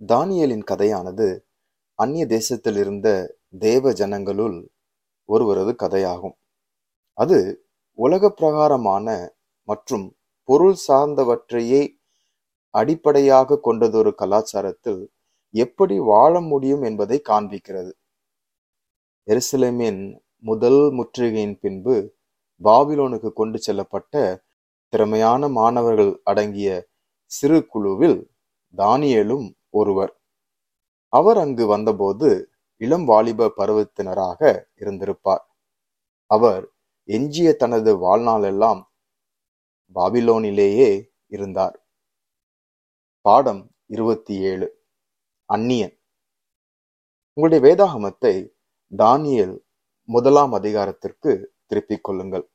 தானியேலின் கதையானது அந்நிய தேசத்தில் இருந்த தேவ ஜனங்களுள் ஒருவரது கதையாகும் அது உலக பிரகாரமான மற்றும் பொருள் சார்ந்தவற்றையே அடிப்படையாக கொண்டதொரு கலாச்சாரத்தில் எப்படி வாழ முடியும் என்பதை காண்பிக்கிறது எருசலேமின் முதல் முற்றுகையின் பின்பு பாபிலோனுக்கு கொண்டு செல்லப்பட்ட திறமையான மாணவர்கள் அடங்கிய சிறு குழுவில் தானியேலும் ஒருவர் அவர் அங்கு வந்தபோது இளம் வாலிப பருவத்தினராக இருந்திருப்பார் அவர் எஞ்சிய தனது வாழ்நாளெல்லாம் பாபிலோனிலேயே இருந்தார் பாடம் இருபத்தி ஏழு அந்நியன் உங்களுடைய வேதாகமத்தை தானியல் முதலாம் அதிகாரத்திற்கு திருப்பிக் கொள்ளுங்கள்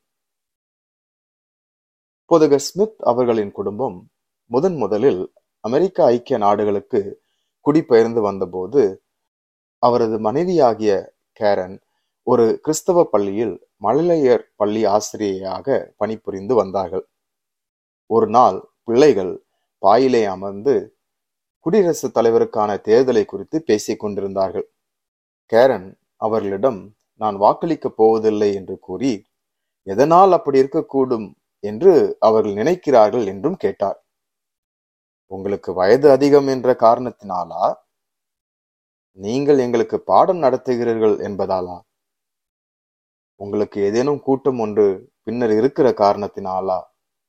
போதகர் ஸ்மித் அவர்களின் குடும்பம் முதன் முதலில் அமெரிக்க ஐக்கிய நாடுகளுக்கு குடிபெயர்ந்து வந்தபோது அவரது மனைவியாகிய கேரன் ஒரு கிறிஸ்தவ பள்ளியில் மழலையர் பள்ளி ஆசிரியையாக பணிபுரிந்து வந்தார்கள் ஒரு நாள் பிள்ளைகள் பாயிலே அமர்ந்து குடியரசுத் தலைவருக்கான தேர்தலை குறித்து பேசிக் கொண்டிருந்தார்கள் கேரன் அவர்களிடம் நான் வாக்களிக்கப் போவதில்லை என்று கூறி எதனால் அப்படி இருக்கக்கூடும் என்று அவர்கள் நினைக்கிறார்கள் என்றும் கேட்டார் உங்களுக்கு வயது அதிகம் என்ற காரணத்தினாலா நீங்கள் எங்களுக்கு பாடம் நடத்துகிறீர்கள் என்பதாலா உங்களுக்கு ஏதேனும் கூட்டம் ஒன்று பின்னர் இருக்கிற காரணத்தினாலா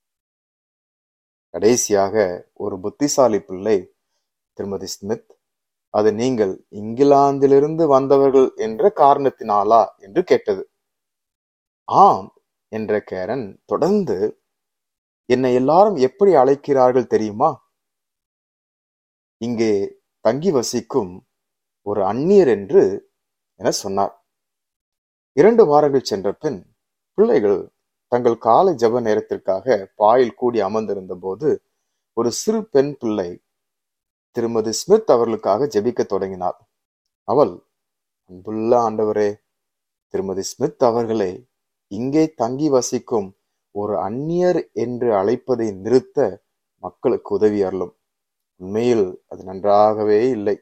கடைசியாக ஒரு புத்திசாலி பிள்ளை திருமதி ஸ்மித் அது நீங்கள் இங்கிலாந்திலிருந்து வந்தவர்கள் என்ற காரணத்தினாலா என்று கேட்டது ஆம் என்ற கேரன் தொடர்ந்து என்னை எல்லாரும் எப்படி அழைக்கிறார்கள் தெரியுமா இங்கே தங்கி வசிக்கும் ஒரு அந்நியர் என்று என சொன்னார் இரண்டு வாரங்கள் சென்ற பின் பிள்ளைகள் தங்கள் காலை ஜப நேரத்திற்காக பாயில் கூடி அமர்ந்திருந்த போது ஒரு சிறு பெண் பிள்ளை திருமதி ஸ்மித் அவர்களுக்காக ஜெபிக்க தொடங்கினார் அவள் அன்புள்ள ஆண்டவரே திருமதி ஸ்மித் அவர்களை இங்கே தங்கி வசிக்கும் ஒரு அந்நியர் என்று அழைப்பதை நிறுத்த மக்களுக்கு உதவி அருளும் உண்மையில் அது நன்றாகவே இல்லை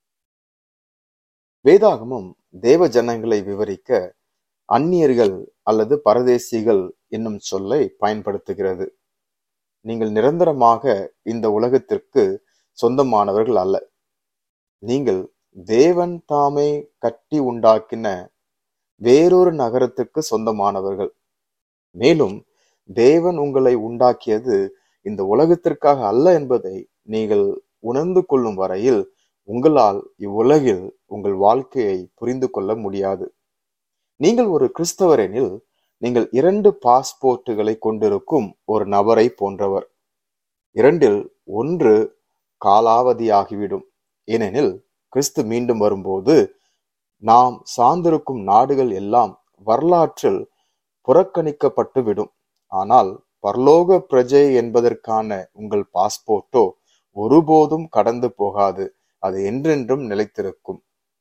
வேதாகமும் தேவ ஜனங்களை விவரிக்க அந்நியர்கள் அல்லது பரதேசிகள் என்னும் சொல்லை பயன்படுத்துகிறது நீங்கள் நிரந்தரமாக இந்த உலகத்திற்கு சொந்தமானவர்கள் அல்ல நீங்கள் தேவன் தாமே கட்டி உண்டாக்கின வேறொரு நகரத்துக்கு சொந்தமானவர்கள் மேலும் தேவன் உங்களை உண்டாக்கியது இந்த உலகத்திற்காக அல்ல என்பதை நீங்கள் உணர்ந்து கொள்ளும் வரையில் உங்களால் இவ்வுலகில் உங்கள் வாழ்க்கையை புரிந்து கொள்ள முடியாது நீங்கள் ஒரு கிறிஸ்தவர் எனில் நீங்கள் இரண்டு பாஸ்போர்ட்டுகளை கொண்டிருக்கும் ஒரு நபரை போன்றவர் இரண்டில் ஒன்று காலாவதியாகிவிடும் ஏனெனில் கிறிஸ்து மீண்டும் வரும்போது நாம் சார்ந்திருக்கும் நாடுகள் எல்லாம் வரலாற்றில் புறக்கணிக்கப்பட்டு விடும் ஆனால் பரலோக பிரஜை என்பதற்கான உங்கள் பாஸ்போர்ட்டோ ஒருபோதும் கடந்து போகாது அது என்றென்றும் நிலைத்திருக்கும்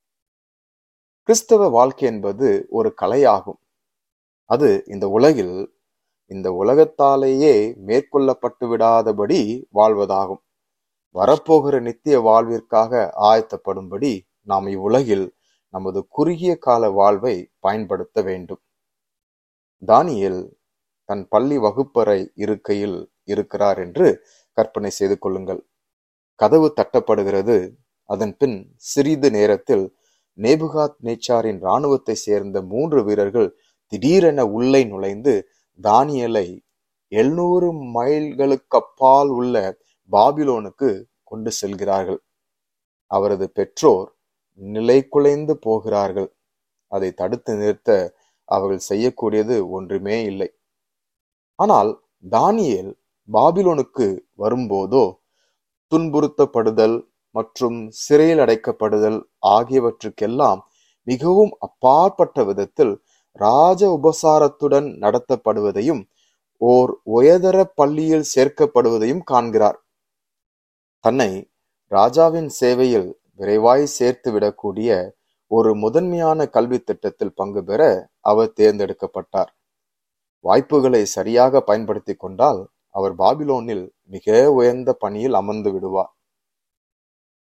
கிறிஸ்தவ வாழ்க்கை என்பது ஒரு கலையாகும் அது இந்த உலகில் இந்த உலகத்தாலேயே மேற்கொள்ளப்பட்டு விடாதபடி வாழ்வதாகும் வரப்போகிற நித்திய வாழ்விற்காக ஆயத்தப்படும்படி நாம் இவ்வுலகில் நமது குறுகிய கால வாழ்வை பயன்படுத்த வேண்டும் தானியல் தன் பள்ளி வகுப்பறை இருக்கையில் இருக்கிறார் என்று கற்பனை செய்து கொள்ளுங்கள் கதவு தட்டப்படுகிறது அதன் பின் சிறிது நேரத்தில் நேபுகாத் நேச்சாரின் இராணுவத்தை சேர்ந்த மூன்று வீரர்கள் திடீரென உள்ளே நுழைந்து தானியலை எழுநூறு மைல்களுக்கு அப்பால் உள்ள பாபிலோனுக்கு கொண்டு செல்கிறார்கள் அவரது பெற்றோர் நிலை குலைந்து போகிறார்கள் அதை தடுத்து நிறுத்த அவர்கள் செய்யக்கூடியது ஒன்றுமே இல்லை ஆனால் தானியேல் பாபிலோனுக்கு வரும்போதோ துன்புறுத்தப்படுதல் மற்றும் சிறையில் அடைக்கப்படுதல் ஆகியவற்றுக்கெல்லாம் மிகவும் அப்பாற்பட்ட விதத்தில் ராஜ உபசாரத்துடன் நடத்தப்படுவதையும் ஓர் உயர்தர பள்ளியில் சேர்க்கப்படுவதையும் காண்கிறார் தன்னை ராஜாவின் சேவையில் விரைவாய் சேர்த்து விடக்கூடிய ஒரு முதன்மையான கல்வி திட்டத்தில் பங்கு பெற அவர் தேர்ந்தெடுக்கப்பட்டார் வாய்ப்புகளை சரியாக பயன்படுத்தி கொண்டால் அவர் பாபிலோனில் மிக உயர்ந்த பணியில் அமர்ந்து விடுவார்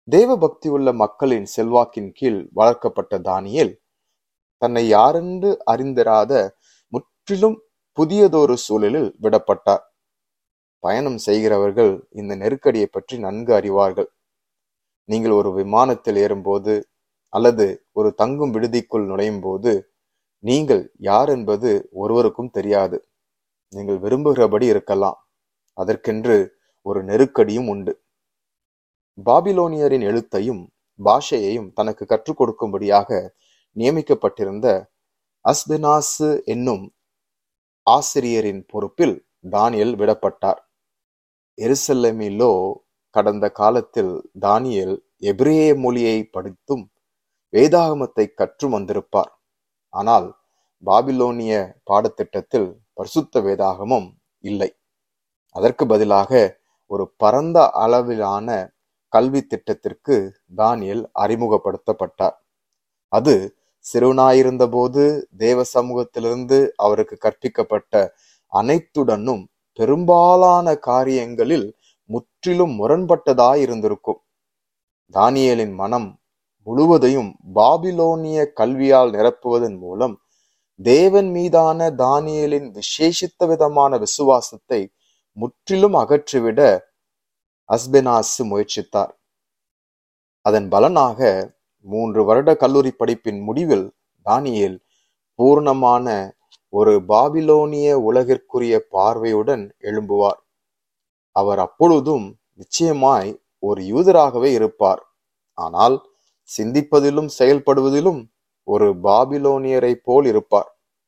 தேவ பக்தி உள்ள மக்களின் செல்வாக்கின் கீழ் வளர்க்கப்பட்ட தானியேல் தன்னை யாரென்று அறிந்திராத முற்றிலும் புதியதொரு சூழலில் விடப்பட்டார் பயணம் செய்கிறவர்கள் இந்த நெருக்கடியை பற்றி நன்கு அறிவார்கள் நீங்கள் ஒரு விமானத்தில் ஏறும்போது அல்லது ஒரு தங்கும் விடுதிக்குள் நுழையும் போது நீங்கள் யார் என்பது ஒருவருக்கும் தெரியாது நீங்கள் விரும்புகிறபடி இருக்கலாம் அதற்கென்று ஒரு நெருக்கடியும் உண்டு பாபிலோனியரின் எழுத்தையும் பாஷையையும் தனக்கு கற்றுக் கொடுக்கும்படியாக நியமிக்கப்பட்டிருந்த அஸ்பெனாசு என்னும் ஆசிரியரின் பொறுப்பில் தானியல் விடப்பட்டார் எருசலேமிலோ கடந்த காலத்தில் தானியல் எபிரேய மொழியை படித்தும் வேதாகமத்தை கற்றும் வந்திருப்பார் ஆனால் பாபிலோனிய பாடத்திட்டத்தில் பரிசுத்த வேதாகமம் இல்லை அதற்கு பதிலாக ஒரு பரந்த அளவிலான கல்வி திட்டத்திற்கு தானியல் அறிமுகப்படுத்தப்பட்டார் அது சிறுவனாயிருந்தபோது தேவ சமூகத்திலிருந்து அவருக்கு கற்பிக்கப்பட்ட அனைத்துடனும் பெரும்பாலான காரியங்களில் முற்றிலும் முரண்பட்டதாய் இருந்திருக்கும் தானியலின் மனம் முழுவதையும் பாபிலோனிய கல்வியால் நிரப்புவதன் மூலம் தேவன் மீதான தானியலின் விசேஷித்த விதமான விசுவாசத்தை முற்றிலும் அகற்றிவிட அஸ்பெனாசு முயற்சித்தார் அதன் பலனாக மூன்று வருட கல்லூரி படிப்பின் முடிவில் தானியேல் பூர்ணமான ஒரு பாபிலோனிய உலகிற்குரிய பார்வையுடன் எழும்புவார் அவர் அப்பொழுதும் நிச்சயமாய் ஒரு யூதராகவே இருப்பார் ஆனால் சிந்திப்பதிலும் செயல்படுவதிலும் ஒரு பாபிலோனியரை போல் இருப்பார்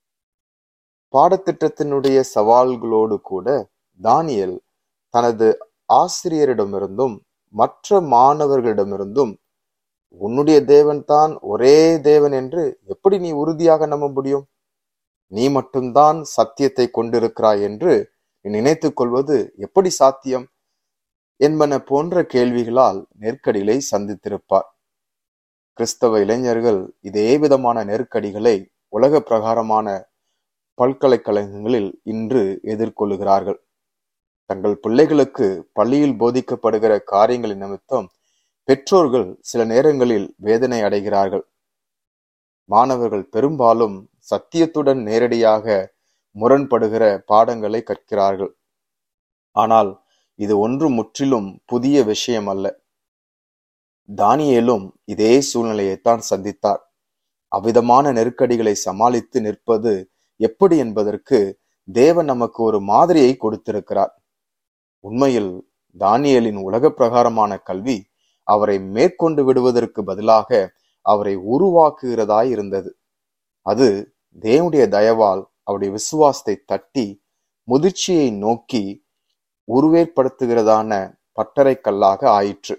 பாடத்திட்டத்தினுடைய சவால்களோடு கூட தானியல் தனது ஆசிரியரிடமிருந்தும் மற்ற மாணவர்களிடமிருந்தும் உன்னுடைய தேவன் தான் ஒரே தேவன் என்று எப்படி நீ உறுதியாக நம்ப முடியும் நீ மட்டும்தான் சத்தியத்தை கொண்டிருக்கிறாய் என்று நினைத்துக் கொள்வது எப்படி சாத்தியம் என்பன போன்ற கேள்விகளால் நெருக்கடிகளை சந்தித்திருப்பார் கிறிஸ்தவ இளைஞர்கள் இதே விதமான நெருக்கடிகளை உலக பிரகாரமான பல்கலைக்கழகங்களில் இன்று எதிர்கொள்ளுகிறார்கள் தங்கள் பிள்ளைகளுக்கு பள்ளியில் போதிக்கப்படுகிற காரியங்களின் நிமித்தம் பெற்றோர்கள் சில நேரங்களில் வேதனை அடைகிறார்கள் மாணவர்கள் பெரும்பாலும் சத்தியத்துடன் நேரடியாக முரண்படுகிற பாடங்களை கற்கிறார்கள் ஆனால் இது ஒன்று முற்றிலும் புதிய விஷயம் அல்ல தானியேலும் இதே சூழ்நிலையைத்தான் சந்தித்தார் அவ்விதமான நெருக்கடிகளை சமாளித்து நிற்பது எப்படி என்பதற்கு தேவன் நமக்கு ஒரு மாதிரியை கொடுத்திருக்கிறார் உண்மையில் தானியலின் உலக பிரகாரமான கல்வி அவரை மேற்கொண்டு விடுவதற்கு பதிலாக அவரை உருவாக்குகிறதாய் இருந்தது அது தேவனுடைய தயவால் அவருடைய விசுவாசத்தை தட்டி முதிர்ச்சியை நோக்கி உருவேற்படுத்துகிறதான பட்டறை கல்லாக ஆயிற்று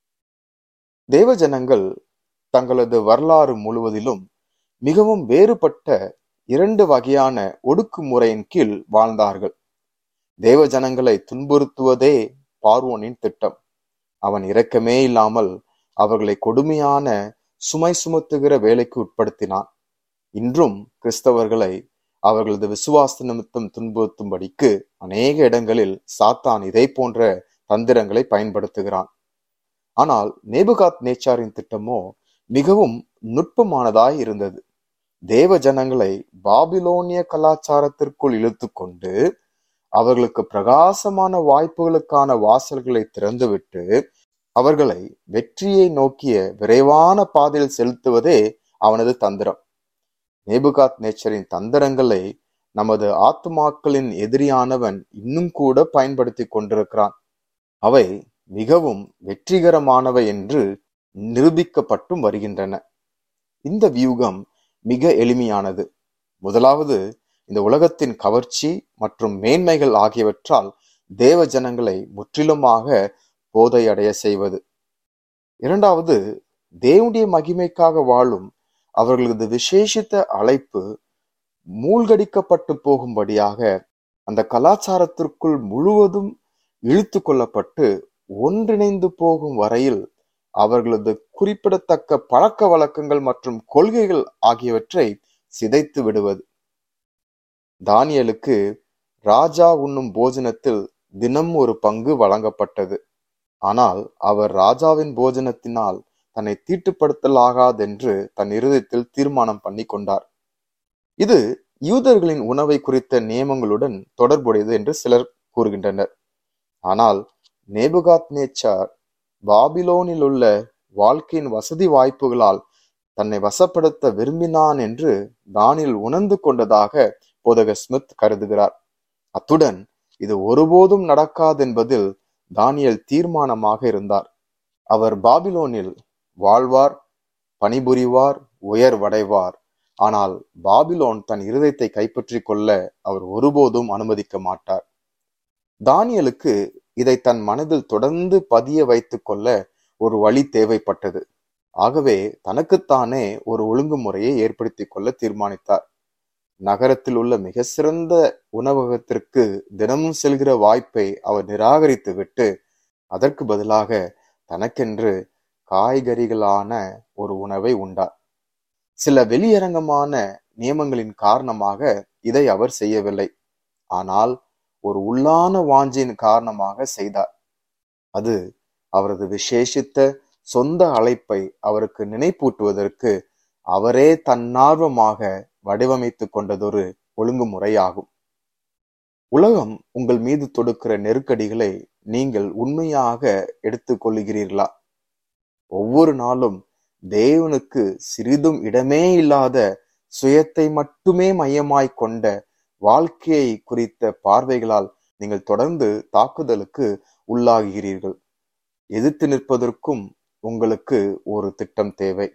தேவ ஜனங்கள் தங்களது வரலாறு முழுவதிலும் மிகவும் வேறுபட்ட இரண்டு வகையான ஒடுக்குமுறையின் கீழ் வாழ்ந்தார்கள் தேவ ஜனங்களை துன்புறுத்துவதே பார்வோனின் திட்டம் அவன் இரக்கமே இல்லாமல் அவர்களை கொடுமையான சுமை சுமத்துகிற வேலைக்கு உட்படுத்தினான் இன்றும் கிறிஸ்தவர்களை அவர்களது விசுவாச நிமித்தம் துன்புறுத்தும்படிக்கு அநேக இடங்களில் சாத்தான் இதை போன்ற தந்திரங்களை பயன்படுத்துகிறான் ஆனால் நேபுகாத் நேச்சாரின் திட்டமோ மிகவும் நுட்பமானதாய் இருந்தது தேவ ஜனங்களை பாபிலோனிய கலாச்சாரத்திற்குள் இழுத்து கொண்டு அவர்களுக்கு பிரகாசமான வாய்ப்புகளுக்கான வாசல்களை திறந்துவிட்டு அவர்களை வெற்றியை நோக்கிய விரைவான பாதையில் செலுத்துவதே அவனது தந்திரம் நேபுகாத் நேச்சரின் தந்திரங்களை நமது ஆத்துமாக்களின் எதிரியானவன் இன்னும் கூட பயன்படுத்தி கொண்டிருக்கிறான் அவை மிகவும் வெற்றிகரமானவை என்று நிரூபிக்கப்பட்டும் வருகின்றன இந்த வியூகம் மிக எளிமையானது முதலாவது இந்த உலகத்தின் கவர்ச்சி மற்றும் மேன்மைகள் ஆகியவற்றால் தேவ ஜனங்களை முற்றிலுமாக போதையடைய செய்வது இரண்டாவது தேவனுடைய மகிமைக்காக வாழும் அவர்களது விசேஷித்த அழைப்பு மூழ்கடிக்கப்பட்டு போகும்படியாக அந்த கலாச்சாரத்திற்குள் முழுவதும் இழுத்து கொள்ளப்பட்டு ஒன்றிணைந்து போகும் வரையில் அவர்களது குறிப்பிடத்தக்க பழக்க வழக்கங்கள் மற்றும் கொள்கைகள் ஆகியவற்றை சிதைத்து விடுவது தானியலுக்கு ராஜா உண்ணும் போஜனத்தில் தினம் ஒரு பங்கு வழங்கப்பட்டது ஆனால் அவர் ராஜாவின் போஜனத்தினால் தன்னை தீட்டுப்படுத்தலாகாதென்று தன் இருதயத்தில் தீர்மானம் பண்ணி கொண்டார் இது யூதர்களின் உணவை குறித்த நியமங்களுடன் தொடர்புடையது என்று சிலர் கூறுகின்றனர் ஆனால் நேபுகாத் நேச்சார் பாபிலோனில் உள்ள வாழ்க்கையின் வசதி வாய்ப்புகளால் தன்னை வசப்படுத்த விரும்பினான் என்று தானியல் உணர்ந்து கொண்டதாக போதகர் ஸ்மித் கருதுகிறார் அத்துடன் இது ஒருபோதும் நடக்காதென்பதில் தானியல் தீர்மானமாக இருந்தார் அவர் பாபிலோனில் வாழ்வார் பணிபுரிவார் உயர்வடைவார் ஆனால் பாபிலோன் தன் இருதயத்தை கைப்பற்றிக் கொள்ள அவர் ஒருபோதும் அனுமதிக்க மாட்டார் தானியலுக்கு இதை தன் மனதில் தொடர்ந்து பதிய வைத்துக் கொள்ள ஒரு வழி தேவைப்பட்டது ஆகவே தனக்குத்தானே ஒரு ஒழுங்குமுறையை ஏற்படுத்திக் கொள்ள தீர்மானித்தார் நகரத்தில் உள்ள மிக சிறந்த உணவகத்திற்கு தினமும் செல்கிற வாய்ப்பை அவர் நிராகரித்து விட்டு அதற்கு பதிலாக தனக்கென்று காய்கறிகளான ஒரு உணவை உண்டார் சில வெளியரங்கமான நியமங்களின் காரணமாக இதை அவர் செய்யவில்லை ஆனால் ஒரு உள்ளான வாஞ்சியின் காரணமாக செய்தார் அது அவரது விசேஷித்த சொந்த அழைப்பை அவருக்கு நினைப்பூட்டுவதற்கு அவரே தன்னார்வமாக வடிவமைத்துக் கொண்டதொரு ஒழுங்குமுறையாகும் உலகம் உங்கள் மீது தொடுக்கிற நெருக்கடிகளை நீங்கள் உண்மையாக எடுத்துக் கொள்ளுகிறீர்களா ஒவ்வொரு நாளும் தேவனுக்கு சிறிதும் இடமே இல்லாத சுயத்தை மட்டுமே மையமாய் கொண்ட வாழ்க்கையை குறித்த பார்வைகளால் நீங்கள் தொடர்ந்து தாக்குதலுக்கு உள்ளாகிறீர்கள் எதிர்த்து நிற்பதற்கும் உங்களுக்கு ஒரு திட்டம் தேவை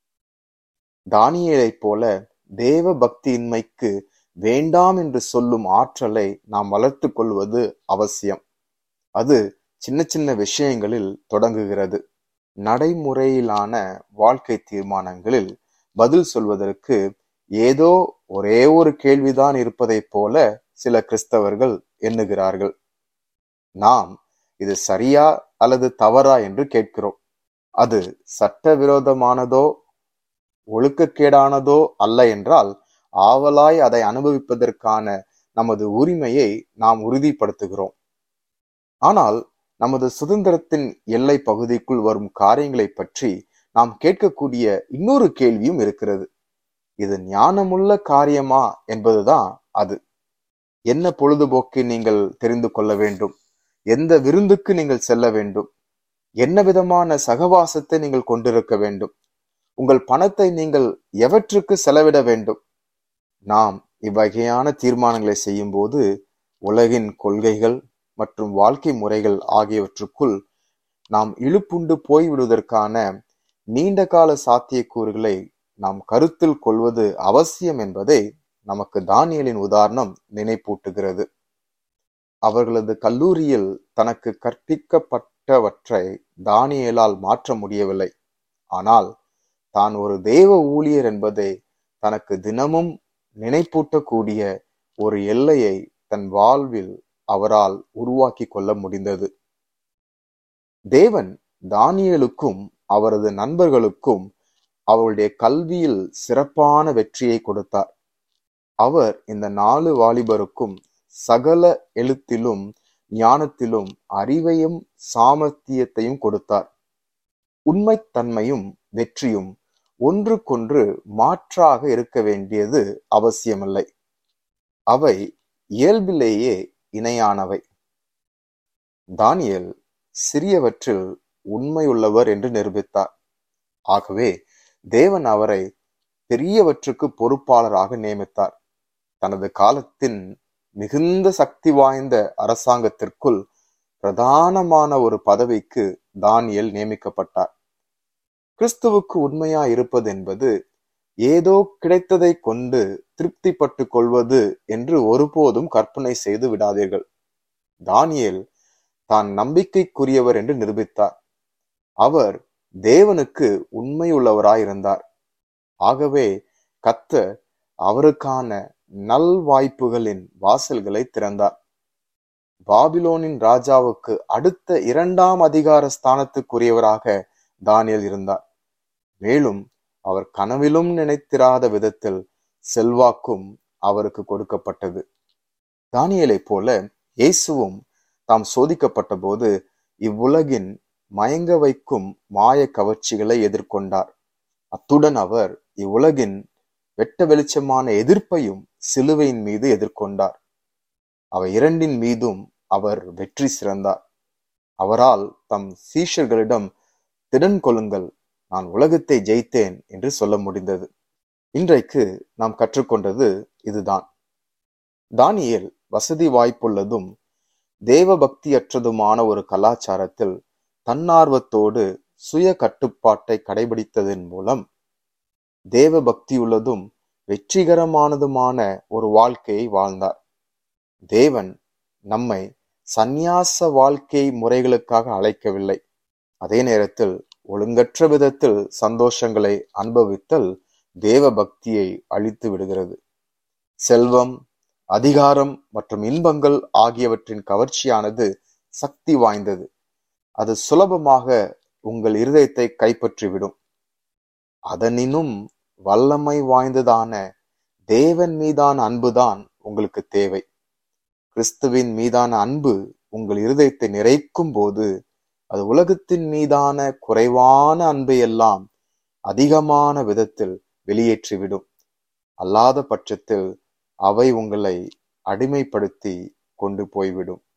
தானியலைப் போல தேவ பக்தியின்மைக்கு வேண்டாம் என்று சொல்லும் ஆற்றலை நாம் வளர்த்து கொள்வது அவசியம் அது சின்ன சின்ன விஷயங்களில் தொடங்குகிறது நடைமுறையிலான வாழ்க்கை தீர்மானங்களில் பதில் சொல்வதற்கு ஏதோ ஒரே ஒரு கேள்விதான் இருப்பதைப் போல சில கிறிஸ்தவர்கள் எண்ணுகிறார்கள் நாம் இது சரியா அல்லது தவறா என்று கேட்கிறோம் அது சட்டவிரோதமானதோ ஒழுக்கக்கேடானதோ அல்ல என்றால் ஆவலாய் அதை அனுபவிப்பதற்கான நமது உரிமையை நாம் உறுதிப்படுத்துகிறோம் ஆனால் நமது சுதந்திரத்தின் எல்லை பகுதிக்குள் வரும் காரியங்களை பற்றி நாம் கேட்கக்கூடிய இன்னொரு கேள்வியும் இருக்கிறது இது ஞானமுள்ள காரியமா என்பதுதான் அது என்ன பொழுதுபோக்கை நீங்கள் தெரிந்து கொள்ள வேண்டும் எந்த விருந்துக்கு நீங்கள் செல்ல வேண்டும் என்ன விதமான சகவாசத்தை நீங்கள் கொண்டிருக்க வேண்டும் உங்கள் பணத்தை நீங்கள் எவற்றுக்கு செலவிட வேண்டும் நாம் இவ்வகையான தீர்மானங்களை செய்யும் போது உலகின் கொள்கைகள் மற்றும் வாழ்க்கை முறைகள் ஆகியவற்றுக்குள் நாம் இழுப்புண்டு போய்விடுவதற்கான நீண்ட கால சாத்தியக்கூறுகளை நாம் கருத்தில் கொள்வது அவசியம் என்பதை நமக்கு தானியலின் உதாரணம் நினைப்பூட்டுகிறது அவர்களது கல்லூரியில் தனக்கு கற்பிக்கப்பட்டவற்றை தானியலால் மாற்ற முடியவில்லை ஆனால் தான் ஒரு தேவ ஊழியர் என்பதை தனக்கு தினமும் நினைப்பூட்டக்கூடிய ஒரு எல்லையை தன் வாழ்வில் அவரால் உருவாக்கி கொள்ள முடிந்தது தேவன் தானியலுக்கும் அவரது நண்பர்களுக்கும் அவருடைய கல்வியில் சிறப்பான வெற்றியை கொடுத்தார் அவர் இந்த நாலு வாலிபருக்கும் சகல எழுத்திலும் ஞானத்திலும் அறிவையும் சாமர்த்தியத்தையும் கொடுத்தார் உண்மைத்தன்மையும் வெற்றியும் ஒன்றுக்கொன்று மாற்றாக இருக்க வேண்டியது அவசியமில்லை அவை இயல்பிலேயே இணையானவை தானியல் சிறியவற்றில் உண்மையுள்ளவர் என்று நிரூபித்தார் ஆகவே தேவன் அவரை பெரியவற்றுக்கு பொறுப்பாளராக நியமித்தார் தனது காலத்தின் மிகுந்த சக்தி வாய்ந்த அரசாங்கத்திற்குள் பிரதானமான ஒரு பதவிக்கு தானியல் நியமிக்கப்பட்டார் கிறிஸ்துவுக்கு உண்மையா இருப்பது என்பது ஏதோ கிடைத்ததை கொண்டு திருப்திப்பட்டு கொள்வது என்று ஒருபோதும் கற்பனை செய்து விடாதீர்கள் தானியல் தான் நம்பிக்கைக்குரியவர் என்று நிரூபித்தார் அவர் தேவனுக்கு உண்மையுள்ளவராயிருந்தார் ஆகவே கத்தர் அவருக்கான நல் வாய்ப்புகளின் வாசல்களை திறந்தார் பாபிலோனின் ராஜாவுக்கு அடுத்த இரண்டாம் அதிகார ஸ்தானத்துக்குரியவராக தானியல் இருந்தார் மேலும் அவர் கனவிலும் நினைத்திராத விதத்தில் செல்வாக்கும் அவருக்கு கொடுக்கப்பட்டது தானியலைப் போல இயேசுவும் தாம் சோதிக்கப்பட்ட போது இவ்வுலகின் மயங்க வைக்கும் மாய கவர்ச்சிகளை எதிர்கொண்டார் அத்துடன் அவர் இவ்வுலகின் வெட்ட வெளிச்சமான எதிர்ப்பையும் சிலுவையின் மீது எதிர்கொண்டார் அவை இரண்டின் மீதும் அவர் வெற்றி சிறந்தார் அவரால் தம் சீஷர்களிடம் திடன் கொள்ளுங்கள் நான் உலகத்தை ஜெயித்தேன் என்று சொல்ல முடிந்தது இன்றைக்கு நாம் கற்றுக்கொண்டது இதுதான் தானியேல் வசதி வாய்ப்புள்ளதும் தேவ பக்தியற்றதுமான ஒரு கலாச்சாரத்தில் தன்னார்வத்தோடு சுய கட்டுப்பாட்டை கடைபிடித்ததன் மூலம் தேவ பக்தியுள்ளதும் வெற்றிகரமானதுமான ஒரு வாழ்க்கையை வாழ்ந்தார் தேவன் நம்மை சந்நியாச வாழ்க்கை முறைகளுக்காக அழைக்கவில்லை அதே நேரத்தில் ஒழுங்கற்ற விதத்தில் சந்தோஷங்களை அனுபவித்தல் தேவ பக்தியை அழித்து விடுகிறது செல்வம் அதிகாரம் மற்றும் இன்பங்கள் ஆகியவற்றின் கவர்ச்சியானது சக்தி வாய்ந்தது அது சுலபமாக உங்கள் இருதயத்தை கைப்பற்றிவிடும் அதனினும் வல்லமை வாய்ந்ததான தேவன் மீதான அன்புதான் உங்களுக்கு தேவை கிறிஸ்துவின் மீதான அன்பு உங்கள் இருதயத்தை நிறைக்கும் போது அது உலகத்தின் மீதான குறைவான அன்பை எல்லாம் அதிகமான விதத்தில் வெளியேற்றிவிடும் அல்லாத பட்சத்தில் அவை உங்களை அடிமைப்படுத்தி கொண்டு போய்விடும்